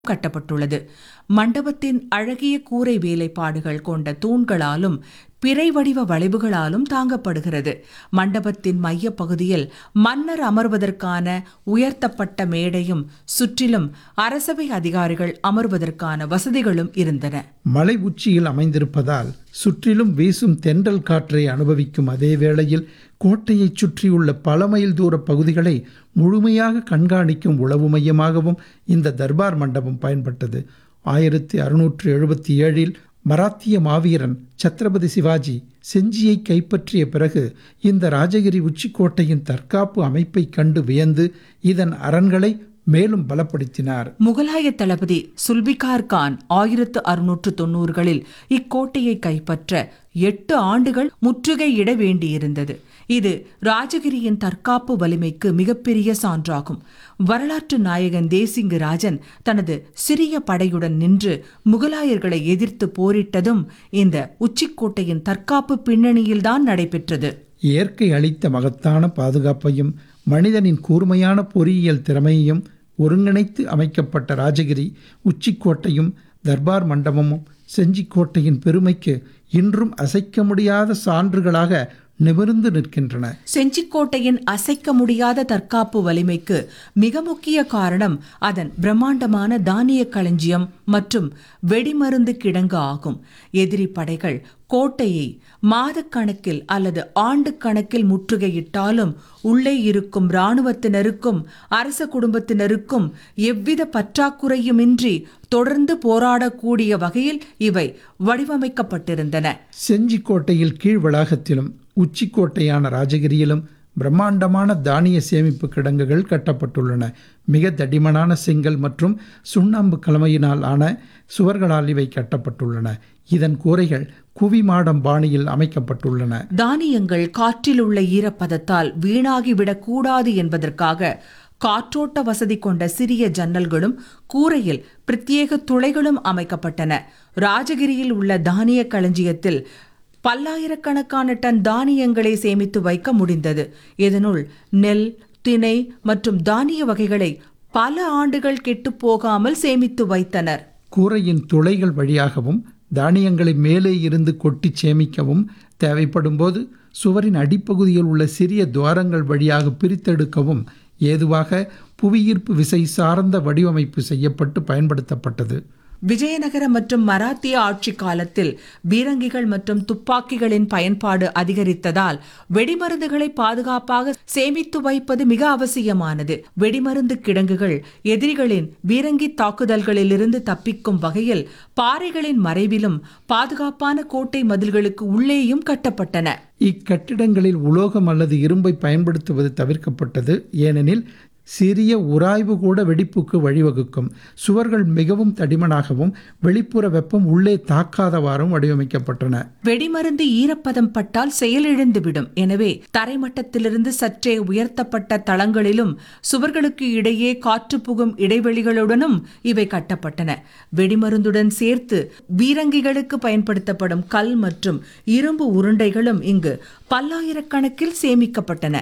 கட்டப்பட்டுள்ளது மண்டபத்தின் அழகிய கூரை வேலைப்பாடுகள் கொண்ட தூண்களாலும் பிறை வடிவ வளைவுகளாலும் தாங்கப்படுகிறது மண்டபத்தின் மைய பகுதியில் மன்னர் அமர்வதற்கான உயர்த்தப்பட்ட மேடையும் சுற்றிலும் அரசவை அதிகாரிகள் அமர்வதற்கான வசதிகளும் இருந்தன மலை உச்சியில் அமைந்திருப்பதால் சுற்றிலும் வீசும் தென்றல் காற்றை அனுபவிக்கும் அதே வேளையில் கோட்டையைச் சுற்றியுள்ள பல மைல் தூர பகுதிகளை முழுமையாக கண்காணிக்கும் உளவு மையமாகவும் இந்த தர்பார் மண்டபம் பயன்பட்டது ஆயிரத்தி அறுநூற்று எழுபத்தி ஏழில் மராத்திய மாவீரன் சத்ரபதி சிவாஜி செஞ்சியை கைப்பற்றிய பிறகு இந்த ராஜகிரி உச்சிக்கோட்டையின் தற்காப்பு அமைப்பைக் கண்டு வியந்து இதன் அரண்களை மேலும் பலப்படுத்தினார் முகலாய தளபதி சுல்பிகார் கான் ஆயிரத்து அறுநூற்று தொன்னூறுகளில் இக்கோட்டையை கைப்பற்ற எட்டு ஆண்டுகள் முற்றுகையிட வேண்டியிருந்தது இது ராஜகிரியின் தற்காப்பு வலிமைக்கு மிகப்பெரிய சான்றாகும் வரலாற்று நாயகன் தேசிங்கு ராஜன் தனது சிறிய படையுடன் நின்று முகலாயர்களை எதிர்த்து போரிட்டதும் இந்த உச்சிக்கோட்டையின் தற்காப்பு பின்னணியில்தான் நடைபெற்றது இயற்கை அளித்த மகத்தான பாதுகாப்பையும் மனிதனின் கூர்மையான பொறியியல் திறமையையும் ஒருங்கிணைத்து அமைக்கப்பட்ட ராஜகிரி உச்சிக்கோட்டையும் தர்பார் மண்டபமும் செஞ்சிக்கோட்டையின் பெருமைக்கு இன்றும் அசைக்க முடியாத சான்றுகளாக நிமிர்ந்து நிற்கின்றன செஞ்சிக்கோட்டையின் அசைக்க முடியாத தற்காப்பு வலிமைக்கு மிக முக்கிய காரணம் அதன் பிரம்மாண்டமான தானிய களஞ்சியம் மற்றும் வெடிமருந்து கிடங்கு ஆகும் எதிரி படைகள் கோட்டையை மாதக்கணக்கில் அல்லது ஆண்டு கணக்கில் முற்றுகையிட்டாலும் உள்ளே இருக்கும் இராணுவத்தினருக்கும் அரச குடும்பத்தினருக்கும் எவ்வித பற்றாக்குறையுமின்றி தொடர்ந்து போராடக்கூடிய வகையில் இவை வடிவமைக்கப்பட்டிருந்தன செஞ்சிக்கோட்டையில் கீழ் வளாகத்திலும் உச்சிக்கோட்டையான ராஜகிரியிலும் பிரம்மாண்டமான தானிய சேமிப்பு கிடங்குகள் கட்டப்பட்டுள்ளன மிக தடிமனான செங்கல் மற்றும் சுண்ணாம்பு கலமையினால் ஆன சுவர்களால் இவை கட்டப்பட்டுள்ளன இதன் கூரைகள் குவிமாடம் பாணியில் அமைக்கப்பட்டுள்ளன தானியங்கள் காற்றில் உள்ள ஈரப்பதத்தால் வீணாகிவிடக் கூடாது என்பதற்காக காற்றோட்ட வசதி கொண்ட சிறிய ஜன்னல்களும் கூரையில் பிரத்யேக துளைகளும் அமைக்கப்பட்டன ராஜகிரியில் உள்ள தானிய களஞ்சியத்தில் பல்லாயிரக்கணக்கான டன் தானியங்களை சேமித்து வைக்க முடிந்தது இதனுள் நெல் திணை மற்றும் தானிய வகைகளை பல ஆண்டுகள் கெட்டுப் போகாமல் சேமித்து வைத்தனர் கூரையின் துளைகள் வழியாகவும் தானியங்களை மேலே இருந்து கொட்டி சேமிக்கவும் தேவைப்படும்போது சுவரின் அடிப்பகுதியில் உள்ள சிறிய துவாரங்கள் வழியாக பிரித்தெடுக்கவும் ஏதுவாக புவியீர்ப்பு விசை சார்ந்த வடிவமைப்பு செய்யப்பட்டு பயன்படுத்தப்பட்டது விஜயநகர மற்றும் மராத்திய ஆட்சி காலத்தில் பீரங்கிகள் மற்றும் துப்பாக்கிகளின் பயன்பாடு அதிகரித்ததால் வெடிமருந்துகளை பாதுகாப்பாக சேமித்து வைப்பது மிக அவசியமானது வெடிமருந்து கிடங்குகள் எதிரிகளின் பீரங்கி தாக்குதல்களிலிருந்து தப்பிக்கும் வகையில் பாறைகளின் மறைவிலும் பாதுகாப்பான கோட்டை மதில்களுக்கு உள்ளேயும் கட்டப்பட்டன இக்கட்டிடங்களில் உலோகம் அல்லது இரும்பை பயன்படுத்துவது தவிர்க்கப்பட்டது ஏனெனில் சிறிய உராய்வு கூட வெடிப்புக்கு வழிவகுக்கும் சுவர்கள் மிகவும் தடிமனாகவும் வெளிப்புற வெப்பம் உள்ளே தாக்காதவாறும் வடிவமைக்கப்பட்டன வெடிமருந்து ஈரப்பதம் பட்டால் செயலிழந்துவிடும் எனவே தரைமட்டத்திலிருந்து சற்றே உயர்த்தப்பட்ட தளங்களிலும் சுவர்களுக்கு இடையே காற்று புகும் இடைவெளிகளுடனும் இவை கட்டப்பட்டன வெடிமருந்துடன் சேர்த்து பீரங்கிகளுக்கு பயன்படுத்தப்படும் கல் மற்றும் இரும்பு உருண்டைகளும் இங்கு பல்லாயிரக்கணக்கில் சேமிக்கப்பட்டன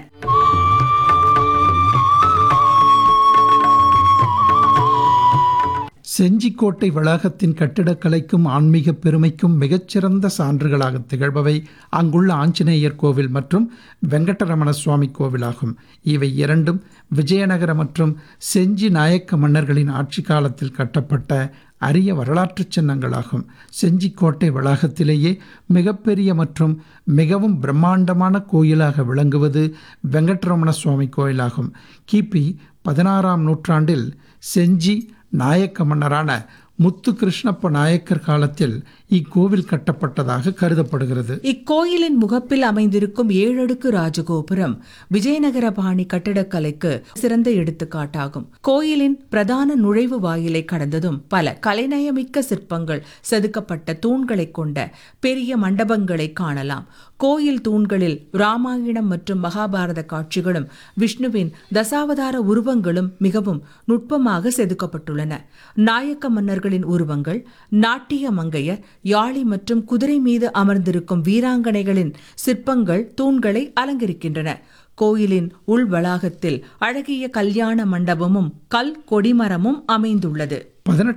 செஞ்சிக்கோட்டை வளாகத்தின் கட்டிடக்கலைக்கும் ஆன்மீக பெருமைக்கும் மிகச்சிறந்த சான்றுகளாக திகழ்பவை அங்குள்ள ஆஞ்சநேயர் கோவில் மற்றும் வெங்கடரமண சுவாமி கோவிலாகும் இவை இரண்டும் விஜயநகர மற்றும் செஞ்சி நாயக்க மன்னர்களின் ஆட்சி காலத்தில் கட்டப்பட்ட அரிய வரலாற்று சின்னங்களாகும் செஞ்சிக்கோட்டை வளாகத்திலேயே மிகப்பெரிய மற்றும் மிகவும் பிரம்மாண்டமான கோயிலாக விளங்குவது வெங்கட்ரமண சுவாமி கோயிலாகும் கிபி பதினாறாம் நூற்றாண்டில் செஞ்சி நாயக்க மன்னரான முத்து கிருஷ்ணப்ப நாயக்கர் காலத்தில் இக்கோவில் கட்டப்பட்டதாக கருதப்படுகிறது இக்கோயிலின் முகப்பில் அமைந்திருக்கும் ஏழடுக்கு ராஜகோபுரம் விஜயநகர பாணி கட்டிடக்கலைக்கு சிறந்த எடுத்துக்காட்டாகும் கோயிலின் பிரதான நுழைவு வாயிலை கடந்ததும் பல கலைநயமிக்க சிற்பங்கள் செதுக்கப்பட்ட தூண்களை கொண்ட பெரிய மண்டபங்களை காணலாம் கோயில் தூண்களில் ராமாயணம் மற்றும் மகாபாரத காட்சிகளும் விஷ்ணுவின் தசாவதார உருவங்களும் மிகவும் நுட்பமாக செதுக்கப்பட்டுள்ளன நாயக்க மன்னர்களின் உருவங்கள் நாட்டிய மங்கையர் யாழி மற்றும் குதிரை மீது அமர்ந்திருக்கும் வீராங்கனைகளின் சிற்பங்கள் தூண்களை அலங்கரிக்கின்றன கோயிலின் உள் வளாகத்தில் அழகிய கல்யாண மண்டபமும் கல் கொடிமரமும் அமைந்துள்ளது பதினெட்டு